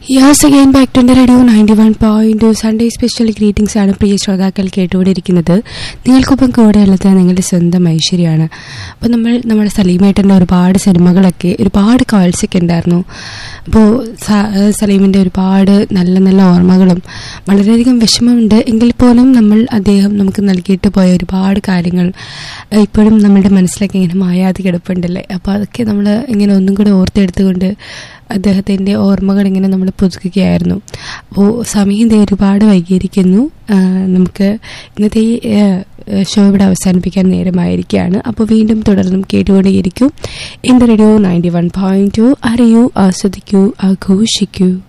yes again back to radio ninety one point Sunday special greetings ആണ് പ്രിയ ശ്രോതാക്കൾ കേട്ടുകൊണ്ടിരിക്കുന്നത് നിങ്ങൾക്കൊപ്പം കൂടെയുള്ളത് നിങ്ങളുടെ സ്വന്തം ഐശ്വര്യമാണ് അപ്പോൾ നമ്മൾ നമ്മുടെ സലീമേട്ടൻ്റെ ഒരുപാട് സിനിമകളൊക്കെ ഒരുപാട് കാൾസൊക്കെ ഉണ്ടായിരുന്നു അപ്പോൾ സലീമിൻ്റെ ഒരുപാട് നല്ല നല്ല ഓർമ്മകളും വളരെയധികം വിഷമമുണ്ട് എങ്കിൽ പോലും നമ്മൾ അദ്ദേഹം നമുക്ക് നൽകിയിട്ട് പോയ ഒരുപാട് കാര്യങ്ങൾ ഏഹ്, ഇപ്പോഴും നമ്മുടെ മനസ്സിലൊക്കെ ഇങ്ങനെ മായാതെ കിടപ്പുണ്ടല്ലേ അപ്പോൾ അതൊക്കെ നമ്മൾ ഇങ്ങനെ ഒന്നും കൂടെ ഓർത്തെടുത്തുകൊണ്ട് അദ്ദേഹത്തിൻ്റെ ഓർമ്മകൾ ഇങ്ങനെ നമ്മൾ പുതുക്കുകയായിരുന്നു അപ്പോൾ സമയം ദേ ഒരുപാട് വൈകിയിരിക്കുന്നു ആ, നമുക്ക് ഇന്നത്തെ ഈ ആ, ഷോ ഇവിടെ അവസാനിപ്പിക്കാൻ നേരമായിരിക്കുകയാണ് അപ്പോൾ വീണ്ടും തുടർന്നും കേട്ടുകൊണ്ടേയിരിക്കും എൻ്റെ radio ninety one point two അറിയൂ ആസ്വദിക്കൂ ആഘോഷിക്കൂ